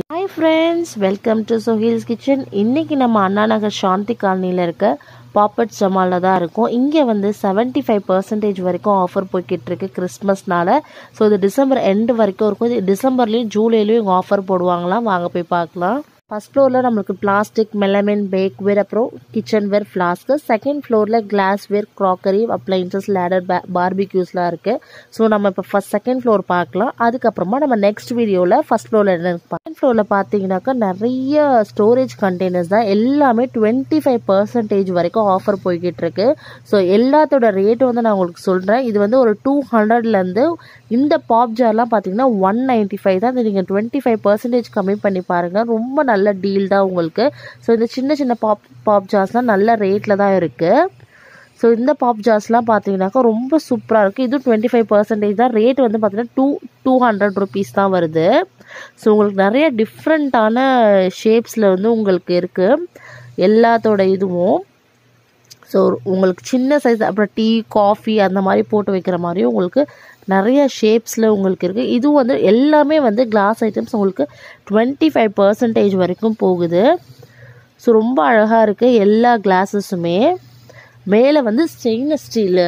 hi friends welcome to Sohail's kitchen இன்றைக்கி நம்ம அண்ணா நகர் சாந்தி காலனியில் இருக்க பாப்பட் ஜமாலில் தான் இருக்கோம் இங்கே வந்து 75% ஃபைவ் பர்சன்டேஜ் வரைக்கும் ஆஃபர் போய்கிட்டு இருக்கு கிறிஸ்மஸ்னால ஸோ இது டிசம்பர் எண்டு வரைக்கும் இருக்கும் இது டிசம்பர்லேயும் ஜூலைலையும் இங்கே ஆஃபர் போடுவாங்களாம் வாங்க போய் பார்க்கலாம் ஃபர்ஸ்ட் ஃப்ளோரில் நம்மளுக்கு பிளாஸ்டிக் மெலமின் பேக் வேர் அப்புறம் கிச்சன் வேர் ஃப்ளாஸ்க்கு செகண்ட் ஃப்ளோரில் glassware crockery appliances ladder பார்பிக்யூஸ்லாம் இருக்குது ஸோ நம்ம இப்போ ஃபஸ்ட் செகண்ட் ஃப்ளோர் பார்க்கலாம் அதுக்கப்புறமா நம்ம நெக்ஸ்ட் வீடியோவில் ஃபர்ஸ்ட் ஃப்ளோரில் என்ன செகண்ட் ஃப்ளோரில் பார்த்தீங்கன்னாக்கா நிறைய ஸ்டோரேஜ் கண்டெய்னர்ஸ் தான் எல்லாமே டுவெண்ட்டி ஃபைவ் பர்சன்டேஜ் வரைக்கும் ஆஃபர் போய்கிட்டு இருக்கு ஸோ எல்லாத்தோட ரேட்டு வந்து நான் உங்களுக்கு சொல்கிறேன் இது வந்து ஒரு டூ ஹண்ட்ரட்லேருந்து இந்த பாப் ஜார்லாம் பார்த்தீங்கன்னா ஒன் நைன்ட்டி ஃபைவ் தான் நீங்கள் டுவெண்ட்டி ஃபைவ் பர்சன்டேஜ் கம்மி பண்ணி பாருங்கள் ரொம்ப நல்ல டீல் தான் உங்களுக்கு ஸோ இந்த சின்ன சின்ன பாப் பாப் ஜார்ஸ்லாம் நல்ல ரேட்டில் தான் இருக்குது ஸோ இந்த பாப் ஜார்ஸ்லாம் பார்த்தீங்கன்னாக்கா ரொம்ப சூப்பராக இருக்குது இது டுவெண்ட்டி ஃபைவ் பர்சன்டேஜ் தான் ரேட் வந்து பார்த்தீங்கன்னா டூ டூ ஹண்ட்ரட் ருபீஸ் தான் வருது ஸோ உங்களுக்கு நிறைய டிஃப்ரெண்ட்டான ஷேப்ஸில் வந்து உங்களுக்கு இருக்குது எல்லாத்தோட இதுவும் ஸோ உங்களுக்கு சின்ன சைஸ் அப்புறம் டீ காஃபி அந்த மாதிரி போட்டு வைக்கிற மாதிரியும் உங்களுக்கு நிறைய ஷேப்ஸில் உங்களுக்கு இருக்குது இதுவும் வந்து எல்லாமே வந்து கிளாஸ் ஐட்டம்ஸ் உங்களுக்கு டுவெண்ட்டி ஃபைவ் பர்சன்டேஜ் வரைக்கும் போகுது ஸோ ரொம்ப அழகாக இருக்குது எல்லா கிளாஸஸுமே மேலே வந்து ஸ்டெயின்லெஸ் ஸ்டீல்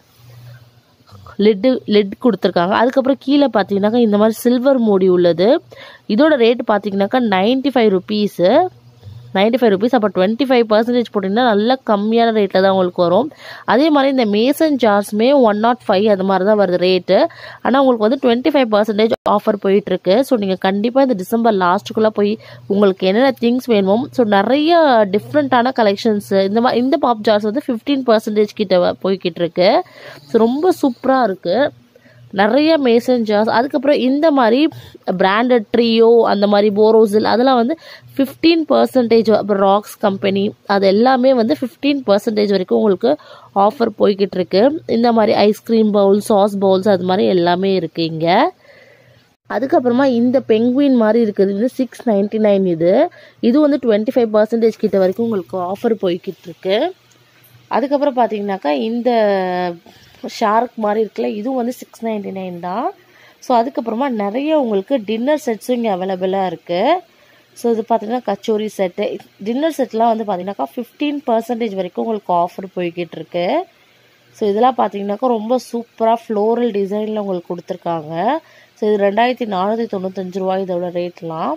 லிட்டு லிட் கொடுத்துருக்காங்க அதுக்கப்புறம் கீழே பார்த்தீங்கன்னாக்கா இந்த மாதிரி சில்வர் மூடி உள்ளது இதோட ரேட் பார்த்தீங்கன்னாக்கா ninety five rupees ninety five rupees அப்போ டுவெண்ட்டி ஃபைவ் பர்சன்டேஜ் போட்டிங்கன்னா நல்ல கம்மியான ரேட்டில் தான் உங்களுக்கு வரும் அதே மாதிரி இந்த மேசன் ஜார்ஸுமே ஒன் நாட் ஃபைவ் அது மாதிரி தான் வருது ரேட்டு ஆனால் உங்களுக்கு வந்து டுவெண்ட்டி ஃபைவ் பர்சன்டேஜ் ஆஃபர் போயிட்டுருக்கு ஸோ நீங்கள் கண்டிப்பாக இந்த டிசம்பர் லாஸ்ட்டுக்குள்ளே போய் உங்களுக்கு என்னென்ன திங்ஸ் வேணுமோ ஸோ நிறைய டிஃப்ரெண்ட்டான கலெக்ஷன்ஸ் இந்த மாதிரி இந்த பாப் ஜார்ஸ் வந்து ஃபிஃப்டீன் பர்சன்டேஜ் கிட்ட போய்கிட்டு இருக்கு ஸோ ரொம்ப சூப்பராக இருக்குது நிறைய மேசன் ஜார்ஸ் அதுக்கப்புறம் இந்த மாதிரி பிராண்டட் ட்ரியோ அந்த மாதிரி போரோசில் அதெல்லாம் வந்து ஃபிஃப்டீன் பர்சன்டேஜ் அப்புறம் ராக்ஸ் கம்பெனி அது எல்லாமே வந்து ஃபிஃப்டீன் பர்சன்டேஜ் வரைக்கும் உங்களுக்கு ஆஃபர் போய்கிட்டு இருக்கு இந்த மாதிரி ஐஸ்கிரீம் பவுல் சாஸ் பவுல்ஸ் அது மாதிரி எல்லாமே இருக்குது இங்கே அதுக்கப்புறமா இந்த பெங்குவின் மாதிரி இருக்குது இது சிக்ஸ் நைன்டி நைன் இது இது வந்து டுவெண்ட்டி ஃபைவ் பர்சன்டேஜ் கிட்ட வரைக்கும் உங்களுக்கு ஆஃபர் போய்கிட்டு இருக்கு அதுக்கப்புறம் பார்த்தீங்கன்னாக்கா இந்த ஷார்க் மாதிரி இருக்குல்ல இதுவும் வந்து சிக்ஸ் நைன்டி நைன் தான் ஸோ அதுக்கப்புறமா நிறைய உங்களுக்கு டின்னர் செட்ஸும் இங்கே அவைலபிளாக இருக்குது ஸோ இது பார்த்தீங்கன்னா கச்சோரி செட்டு டின்னர் செட்லாம் வந்து பார்த்தீங்கன்னாக்கா ஃபிஃப்டீன் பர்சன்டேஜ் வரைக்கும் உங்களுக்கு ஆஃபர் போய்கிட்டு இருக்கு ஸோ இதெல்லாம் பார்த்தீங்கன்னாக்கா ரொம்ப சூப்பராக ஃப்ளோரல் டிசைனில் உங்களுக்கு கொடுத்துருக்காங்க ஸோ இது ரெண்டாயிரத்தி நானூற்றி தொண்ணூத்தஞ்சு ரூபா இதோட ரேட்லாம்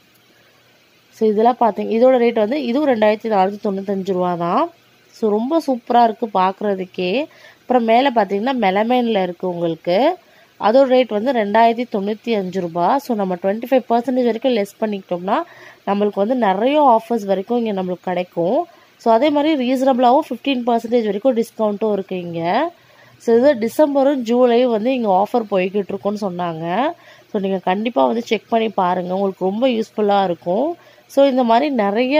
ஸோ இதெல்லாம் பார்த்தீங்க இதோட ரேட் வந்து இதுவும் ரெண்டாயிரத்தி நானூற்றி தொண்ணூத்தஞ்சு ரூபா தான் ஸோ ரொம்ப சூப்பராக இருக்குது பார்க்குறதுக்கே அப்புறம் மேலே பார்த்தீங்கன்னா மெலமேனில் இருக்குது உங்களுக்கு அதோட ரேட் வந்து ரெண்டாயிரத்தி தொண்ணூற்றி அஞ்சு ரூபா ஸோ நம்ம டுவெண்ட்டி ஃபைவ் பர்சன்டேஜ் வரைக்கும் லெஸ் பண்ணிக்கிட்டோம்னா நம்மளுக்கு வந்து நிறைய ஆஃபர்ஸ் வரைக்கும் இங்கே நம்மளுக்கு கிடைக்கும் ஸோ அதே மாதிரி ரீசனபிளாகவும் ஃபிஃப்டீன் பர்சன்டேஜ் வரைக்கும் டிஸ்கவுண்ட்டும் இருக்குது இங்கே ஸோ இது டிசம்பரும் ஜூலையும் வந்து இங்கே ஆஃபர் போய்கிட்டு இருக்குன்னு சொன்னாங்க ஸோ நீங்கள் கண்டிப்பாக வந்து செக் பண்ணி பாருங்கள் உங்களுக்கு ரொம்ப யூஸ்ஃபுல்லாக இருக்கும் ஸோ இந்த மாதிரி நிறைய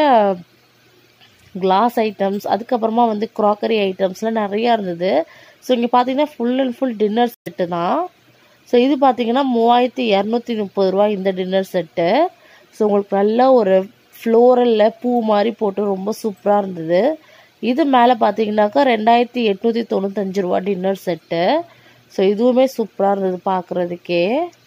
கிளாஸ் ஐட்டம்ஸ் அதுக்கப்புறமா வந்து க்ராக்கரி ஐட்டம்ஸ்லாம் நிறையா இருந்தது ஸோ இங்கே பார்த்தீங்கன்னா full and full dinner set தான் ஸோ இது பார்த்தீங்கன்னா மூவாயிரத்தி இரநூத்தி முப்பது ரூபா இந்த டின்னர் செட்டு ஸோ உங்களுக்கு நல்ல ஒரு ஃப்ளோரலில் பூ மாதிரி போட்டு ரொம்ப சூப்பராக இருந்தது இது மேலே பார்த்தீங்கன்னாக்கா ரெண்டாயிரத்தி எட்நூற்றி தொண்ணூத்தஞ்சு ரூபா டின்னர் செட்டு ஸோ இதுவுமே சூப்பராக இருந்தது பார்க்குறதுக்கே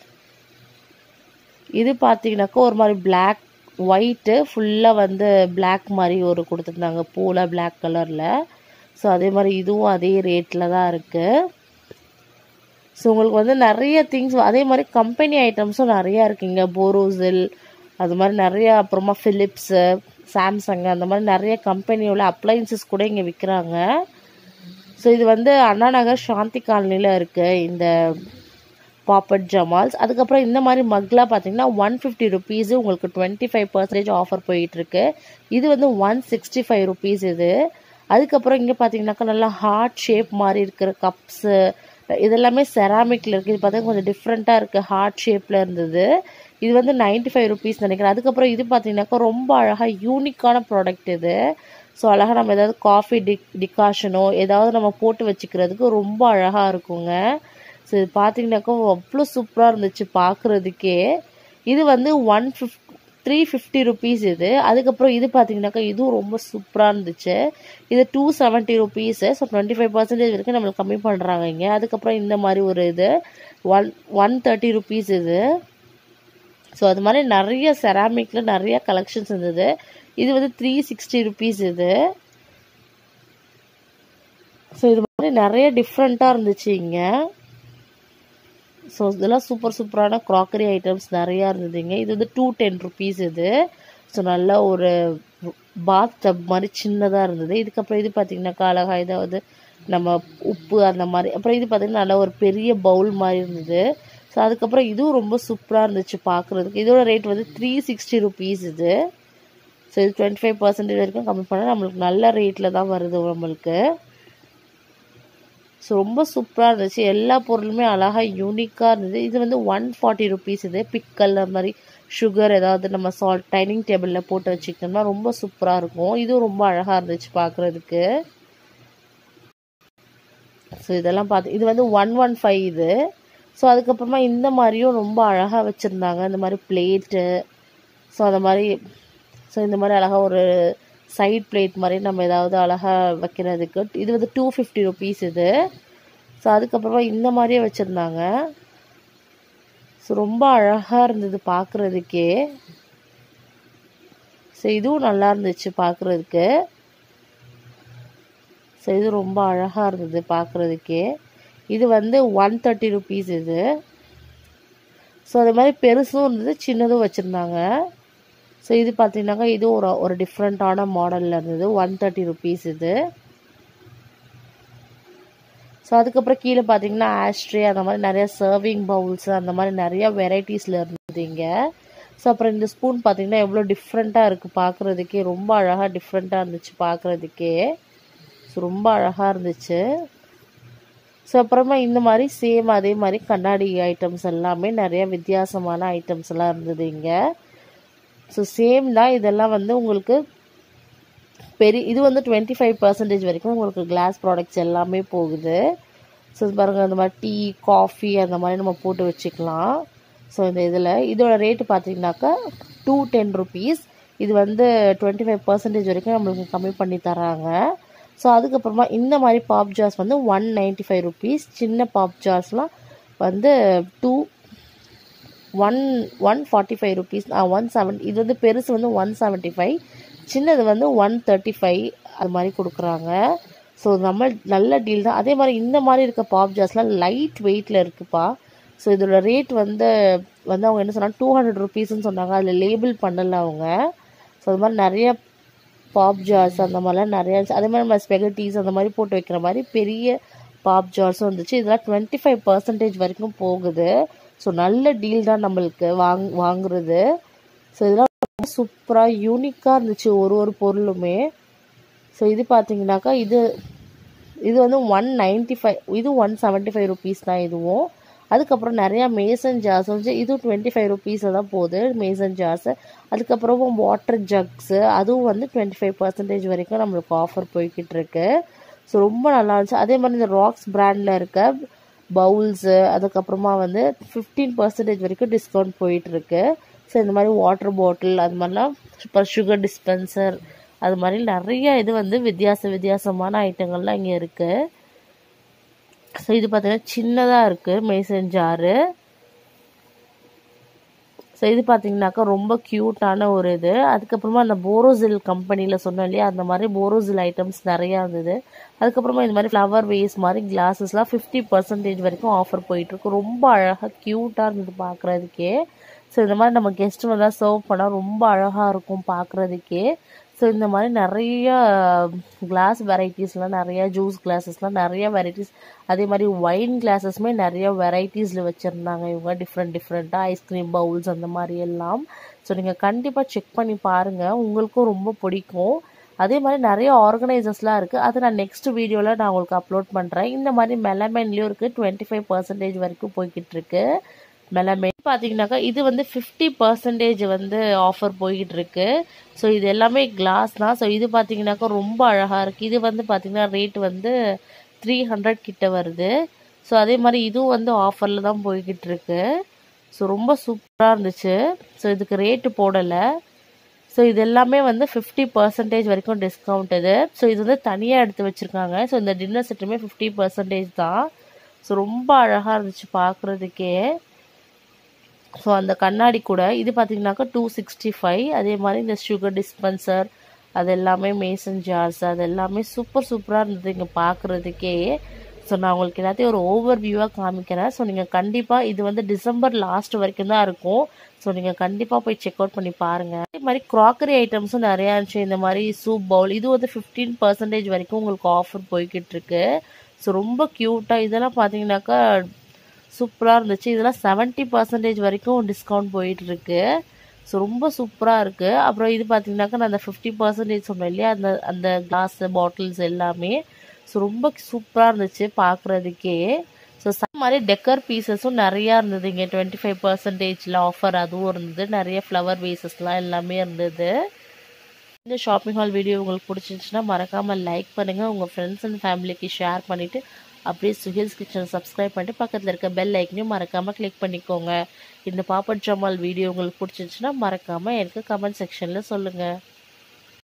இது பார்த்தீங்கன்னாக்கா ஒரு மாதிரி பிளாக் ஒயிட்டு ஃபுல்லாக வந்து பிளாக் மாதிரி ஒரு கொடுத்துருந்தாங்க பூவில் பிளாக் கலரில் ஸோ அதே மாதிரி இதுவும் அதே ரேட்டில் தான் இருக்குது ஸோ உங்களுக்கு வந்து நிறைய திங்ஸ் அதே மாதிரி கம்பெனி ஐட்டம்ஸும் நிறையா இருக்குங்க போரோசில் அது மாதிரி நிறையா அப்புறமா ஃபிலிப்ஸு சாம்சங் அந்த மாதிரி நிறைய கம்பெனியோட அப்ளைன்சஸ் கூட இங்கே விற்கிறாங்க ஸோ இது வந்து அண்ணா நகர் சாந்தி காலனியில் இருக்குது இந்த பாப்பட் ஜமால்ஸ் அதுக்கப்புறம் இந்த மாதிரி மக்லாம் பார்த்தீங்கன்னா ஒன் ஃபிஃப்டி ருபீஸு உங்களுக்கு டுவெண்ட்டி ஃபைவ் பர்சன்டேஜ் ஆஃபர் போயிட்டுருக்கு இது வந்து ஒன் சிக்ஸ்டி ஃபைவ் ருபீஸ் இது அதுக்கப்புறம் இங்கே பார்த்தீங்கன்னாக்கா நல்லா ஹார்ட் ஷேப் மாதிரி இருக்கிற கப்ஸு இதெல்லாமே செராமிக்கில் இருக்குது இது பார்த்தா கொஞ்சம் டிஃப்ரெண்ட்டாக இருக்குது ஹார்ட் ஷேப்பில் இருந்தது இது வந்து நைன்ட்டி ஃபைவ் ருபீஸ் நினைக்கிறேன் அதுக்கப்புறம் இது பார்த்தீங்கன்னாக்கா ரொம்ப அழகாக யூனிக்கான ப்ராடக்ட் இது ஸோ அழகாக நம்ம ஏதாவது காஃபி டிக் டிகாஷனோ ஏதாவது நம்ம போட்டு வச்சுக்கிறதுக்கு ரொம்ப அழகாக இருக்குங்க ஸோ இது பார்த்தீங்கன்னாக்கா அவ்வளோ சூப்பராக இருந்துச்சு பார்க்குறதுக்கே இது வந்து one fifty three fifty rupees இது அதுக்கப்புறம் இது பார்த்தீங்கன்னாக்கா இதுவும் ரொம்ப சூப்பராக இருந்துச்சு இது two seventy rupees so twenty five percentage வரைக்கும் நம்மளுக்கு கம்மி பண்ணுறாங்க இங்கே அதுக்கப்புறம் இந்த மாதிரி ஒரு இது ஒன் ஒன் தேர்ட்டி ருபீஸ் இது ஸோ அது மாதிரி நிறைய செராமிக்கில் நிறைய கலெக்ஷன்ஸ் இருந்தது இது வந்து த்ரீ சிக்ஸ்டி ருபீஸ் இது ஸோ இது மாதிரி நிறைய டிஃப்ரெண்ட்டாக இருந்துச்சு இங்கே ஸோ இதெல்லாம் சூப்பர் சூப்பரான க்ராக்கரி ஐட்டம்ஸ் நிறையா இருந்ததுங்க இது வந்து டூ டென் ருபீஸ் இது ஸோ நல்ல ஒரு பாத் டப் மாதிரி சின்னதாக இருந்தது இதுக்கப்புறம் இது பார்த்திங்கனாக்கா அழகாக ஏதாவது நம்ம உப்பு அந்த மாதிரி அப்புறம் இது பார்த்திங்கன்னா நல்ல ஒரு பெரிய பவுல் மாதிரி இருந்தது ஸோ அதுக்கப்புறம் இதுவும் ரொம்ப சூப்பராக இருந்துச்சு பார்க்குறதுக்கு இதோட ரேட் வந்து த்ரீ சிக்ஸ்டி ருபீஸ் இது ஸோ இது டுவெண்ட்டி ஃபைவ் பர்சன்டேஜ் வரைக்கும் கம்மி பண்ணால் நம்மளுக்கு நல்ல ரேட்டில் தான் வருது நம்மளுக்கு ஸோ ரொம்ப சூப்பராக இருந்துச்சு எல்லா பொருளுமே அழகாக யூனிக்காக இருந்தது இது வந்து ஒன் ஃபார்ட்டி ருபீஸ் இது பிக்கல் அந்த மாதிரி சுகர் ஏதாவது நம்ம சால்ட் டைனிங் டேபிளில் போட்டு வச்சுக்கிட்டோம்னா ரொம்ப சூப்பராக இருக்கும் இதுவும் ரொம்ப அழகாக இருந்துச்சு பார்க்குறதுக்கு ஸோ இதெல்லாம் பார்த்து இது வந்து ஒன் ஒன் ஃபைவ் இது ஸோ அதுக்கப்புறமா இந்த மாதிரியும் ரொம்ப அழகாக வச்சுருந்தாங்க இந்த மாதிரி பிளேட்டு ஸோ அந்த மாதிரி ஸோ இந்த மாதிரி அழகாக ஒரு சைட் பிளேட் மாதிரி நம்ம ஏதாவது அழகாக வைக்கிறதுக்கு இது வந்து டூ ஃபிஃப்டி ருபீஸ் இது ஸோ அதுக்கப்புறமா இந்த மாதிரியே வச்சுருந்தாங்க ஸோ ரொம்ப அழகாக இருந்தது பார்க்குறதுக்கே ஸோ இதுவும் நல்லா இருந்துச்சு பார்க்குறதுக்கு ஸோ இது ரொம்ப அழகாக இருந்தது பார்க்குறதுக்கே இது வந்து ஒன் தேர்ட்டி ருபீஸ் இது ஸோ அது மாதிரி பெருசும் இருந்தது சின்னதும் வச்சுருந்தாங்க ஸோ இது பார்த்தீங்கன்னாக்கா இது ஒரு ஒரு டிஃப்ரெண்ட்டான மாடலில் இருந்தது ஒன் தேர்ட்டி ருபீஸ் இது ஸோ அதுக்கப்புறம் கீழே பார்த்தீங்கன்னா ஆஸ்ட்ரே அந்த மாதிரி நிறைய சர்விங் பவுல்ஸ் அந்த மாதிரி நிறைய வெரைட்டிஸில் இருந்தது இங்கே ஸோ அப்புறம் இந்த ஸ்பூன் பார்த்தீங்கன்னா எவ்வளோ டிஃப்ரெண்ட்டாக இருக்குது பார்க்குறதுக்கே ரொம்ப அழகாக டிஃப்ரெண்ட்டாக இருந்துச்சு பார்க்குறதுக்கே ஸோ ரொம்ப அழகாக இருந்துச்சு ஸோ அப்புறமா இந்த மாதிரி சேம் அதே மாதிரி கண்ணாடி ஐட்டம்ஸ் எல்லாமே நிறைய வித்தியாசமான ஐட்டம்ஸ் எல்லாம் இருந்தது இங்கே ஸோ சேம் தான் இதெல்லாம் வந்து உங்களுக்கு பெரிய இது வந்து டுவெண்ட்டி ஃபைவ் பர்சன்டேஜ் வரைக்கும் உங்களுக்கு கிளாஸ் ப்ராடக்ட்ஸ் எல்லாமே போகுது ஸோ பாருங்கள் அந்த மாதிரி டீ காஃபி அந்த மாதிரி நம்ம போட்டு வச்சுக்கலாம் ஸோ இந்த இதில் இதோட ரேட்டு பார்த்தீங்கன்னாக்கா டூ டென் ருபீஸ் இது வந்து டுவெண்ட்டி ஃபைவ் பர்சன்டேஜ் வரைக்கும் நம்மளுக்கு கம்மி பண்ணி தராங்க ஸோ அதுக்கப்புறமா இந்த மாதிரி பாப் ஜார்ஸ் வந்து ஒன் நைன்ட்டி ஃபைவ் ருபீஸ் சின்ன பாப் ஜார்ஸ்லாம் வந்து two one one forty five rupees one seven இது வந்து பெருசு வந்து ஒன் செவன்ட்டி ஃபைவ் சின்னது வந்து ஒன் தேர்ட்டி ஃபைவ் அது மாதிரி கொடுக்குறாங்க ஸோ நம்ம நல்ல டீல் தான் அதே மாதிரி இந்த மாதிரி இருக்க பாப் ஜார்ஸ்லாம் லைட் வெயிட்டில் இருக்குப்பா ஸோ இதோட ரேட் வந்து வந்து அவங்க என்ன சொன்னாங்க டூ ஹண்ட்ரட் ருபீஸ்ன்னு சொன்னாங்க அதில் லேபிள் பண்ணலை அவங்க ஸோ அது மாதிரி நிறைய பாப் ஜார்ஸ் அந்த மாதிரிலாம் நிறையா இருந்துச்சு அதே மாதிரி நம்ம ஸ்பெகட்டிஸ் அந்த மாதிரி போட்டு வைக்கிற மாதிரி பெரிய பாப் ஜார்ஸும் இருந்துச்சு இதெல்லாம் டுவெண்ட்டி ஃபைவ் பர்சன்டேஜ் வரைக்கும் போகுது ஸோ நல்ல டீல் தான் நம்மளுக்கு வாங் வாங்குறது ஸோ இதெல்லாம் சூப்பராக யூனிக்காக இருந்துச்சு ஒரு ஒரு பொருளுமே ஸோ இது பார்த்தீங்கன்னாக்கா இது இது வந்து ஒன் நைன்ட்டி ஃபைவ் இது ஒன் செவன்ட்டி ஃபைவ் ருபீஸ் தான் இதுவும் அதுக்கப்புறம் நிறையா மேசன் ஜார்ஸ் வந்து இதுவும் டுவெண்ட்டி ஃபைவ் ருபீஸில் தான் போகுது மேசன் ஜார்ஸு அதுக்கப்புறம் வாட்டர் ஜக்ஸு அதுவும் வந்து டுவெண்ட்டி ஃபைவ் பர்சன்டேஜ் வரைக்கும் நம்மளுக்கு ஆஃபர் போய்கிட்டு இருக்கு ஸோ ரொம்ப நல்லா இருந்துச்சு அதே மாதிரி இந்த ராக்ஸ் பிராண்டில் இருக்க பவுல்ஸு அதுக்கப்புறமா வந்து ஃபிஃப்டீன் பர்சன்டேஜ் வரைக்கும் டிஸ்கவுண்ட் போயிட்டுருக்கு ஸோ இந்த மாதிரி வாட்டர் பாட்டில் அது மாதிரிலாம் அப்புறம் சுகர் டிஸ்பென்சர் அது மாதிரி நிறைய இது வந்து வித்தியாச வித்தியாசமான ஐட்டங்கள்லாம் இங்கே இருக்குது ஸோ இது பார்த்தீங்கன்னா சின்னதாக இருக்குது மேசன் ஜாரு ஸோ இது பார்த்தீங்கன்னாக்கா ரொம்ப க்யூட்டான ஒரு இது அதுக்கப்புறமா அந்த போரோசில் கம்பெனியில் சொன்னோம் இல்லையா அந்த மாதிரி போரோசில் ஐட்டம்ஸ் நிறையா இருந்தது அதுக்கப்புறமா இந்த மாதிரி ஃப்ளவர் வேஸ் மாதிரி கிளாஸஸ்லாம் ஃபிஃப்டி பர்சன்டேஜ் வரைக்கும் ஆஃபர் போயிட்டுருக்கு ரொம்ப அழகாக க்யூட்டாக இருந்தது பார்க்குறதுக்கே ஸோ இந்த மாதிரி நம்ம கெஸ்ட் வந்தால் சர்வ் பண்ணால் ரொம்ப அழகாக இருக்கும் பார்க்குறதுக்கே ஸோ இந்த மாதிரி நிறைய கிளாஸ் வெரைட்டிஸ்லாம் நிறைய ஜூஸ் கிளாஸஸ்லாம் நிறைய வெரைட்டிஸ் அதே மாதிரி ஒயின் கிளாஸஸ்மே நிறைய வெரைட்டிஸில் வச்சுருந்தாங்க இவங்க டிஃப்ரெண்ட் டிஃப்ரெண்ட்டாக ஐஸ்கிரீம் பவுல்ஸ் அந்த மாதிரி எல்லாம் ஸோ நீங்கள் கண்டிப்பாக செக் பண்ணி பாருங்கள் உங்களுக்கும் ரொம்ப பிடிக்கும் அதே மாதிரி நிறைய ஆர்கனைசர்ஸ்லாம் இருக்குது அது நான் நெக்ஸ்ட் வீடியோவில் நான் உங்களுக்கு அப்லோட் பண்ணுறேன் இந்த மாதிரி மெலமென்லேயும் இருக்குது டுவெண்ட்டி ஃபைவ் பர்சன்டேஜ் வரைக்கும் போய்கிட்டு இருக்கு மெலமே பார்த்தீங்கன்னாக்கா இது வந்து ஃபிஃப்டி பர்சன்டேஜ் வந்து ஆஃபர் போய்கிட்டு இருக்கு ஸோ இது எல்லாமே கிளாஸ் தான் ஸோ இது பார்த்தீங்கன்னாக்கா ரொம்ப அழகாக இருக்குது இது வந்து பார்த்தீங்கன்னா ரேட் வந்து த்ரீ ஹண்ட்ரட் கிட்ட வருது ஸோ அதே மாதிரி இதுவும் வந்து ஆஃபரில் தான் போய்கிட்டு இருக்கு ஸோ ரொம்ப சூப்பராக இருந்துச்சு ஸோ இதுக்கு ரேட்டு போடலை ஸோ இது எல்லாமே வந்து ஃபிஃப்டி பர்சன்டேஜ் வரைக்கும் டிஸ்கவுண்ட் இது ஸோ இது வந்து தனியாக எடுத்து வச்சுருக்காங்க ஸோ இந்த டின்னர் செட்டுமே ஃபிஃப்டி பர்சன்டேஜ் தான் ஸோ ரொம்ப அழகாக இருந்துச்சு பார்க்குறதுக்கே ஸோ அந்த கண்ணாடி கூட இது பார்த்தீங்கன்னாக்கா டூ சிக்ஸ்டி ஃபைவ் அதே மாதிரி இந்த சுகர் டிஸ்பென்சர் அது எல்லாமே மேசன் ஜார்ஸ் அது எல்லாமே சூப்பர் சூப்பராக இருந்தது இங்கே பார்க்குறதுக்கே ஸோ நான் உங்களுக்கு எல்லாத்தையும் ஒரு ஓவர் வியூவாக காமிக்கிறேன் ஸோ நீங்கள் கண்டிப்பாக இது வந்து டிசம்பர் லாஸ்ட் வரைக்கும் தான் இருக்கும் ஸோ நீங்கள் கண்டிப்பாக போய் செக் அவுட் பண்ணி பாருங்கள் அதே மாதிரி க்ராக்கரி ஐட்டம்ஸும் நிறையா இருந்துச்சு இந்த மாதிரி சூப் பவுல் இது வந்து ஃபிஃப்டீன் பர்சன்டேஜ் வரைக்கும் உங்களுக்கு ஆஃபர் போய்கிட்டு இருக்கு ஸோ ரொம்ப க்யூட்டாக இதெல்லாம் பார்த்தீங்கன்னாக்கா சூப்பராக இருந்துச்சு இதெல்லாம் செவன்ட்டி பர்சன்டேஜ் வரைக்கும் டிஸ்கவுண்ட் போயிட்டு இருக்கு ஸோ ரொம்ப சூப்பராக இருக்குது அப்புறம் இது பார்த்தீங்கன்னாக்கா நான் அந்த ஃபிஃப்டி பர்சன்டேஜ் சொன்னேன் இல்லையா அந்த அந்த கிளாஸ் பாட்டில்ஸ் எல்லாமே ஸோ ரொம்ப சூப்பராக இருந்துச்சு பார்க்குறதுக்கே ஸோ மாதிரி டெக்கர் பீசஸும் நிறையா இருந்தது இங்கே டுவெண்ட்டி ஃபைவ் பர்சன்டேஜில் ஆஃபர் அதுவும் இருந்தது நிறைய ஃப்ளவர் பேசஸ்லாம் எல்லாமே இருந்தது இந்த ஷாப்பிங் ஹால் வீடியோ உங்களுக்கு பிடிச்சிருந்துச்சுன்னா மறக்காமல் லைக் பண்ணுங்கள் உங்கள் ஃப்ரெண்ட்ஸ் அண்ட் ஃபேமிலிக்கு ஷேர் பண்ணிவிட்டு அப்படியே சுஹில்ஸ் கிச்சன் சப்ஸ்கிரைப் பண்ணிட்டு பக்கத்தில் இருக்க பெல் ஐக்கனையும் மறக்காமல் கிளிக் பண்ணிக்கோங்க இந்த பாப்பட் ஜமால் வீடியோ உங்களுக்கு பிடிச்சிருந்துச்சுன்னா மறக்காமல் எனக்கு கமெண்ட் செக்ஷனில் சொல்லுங்கள்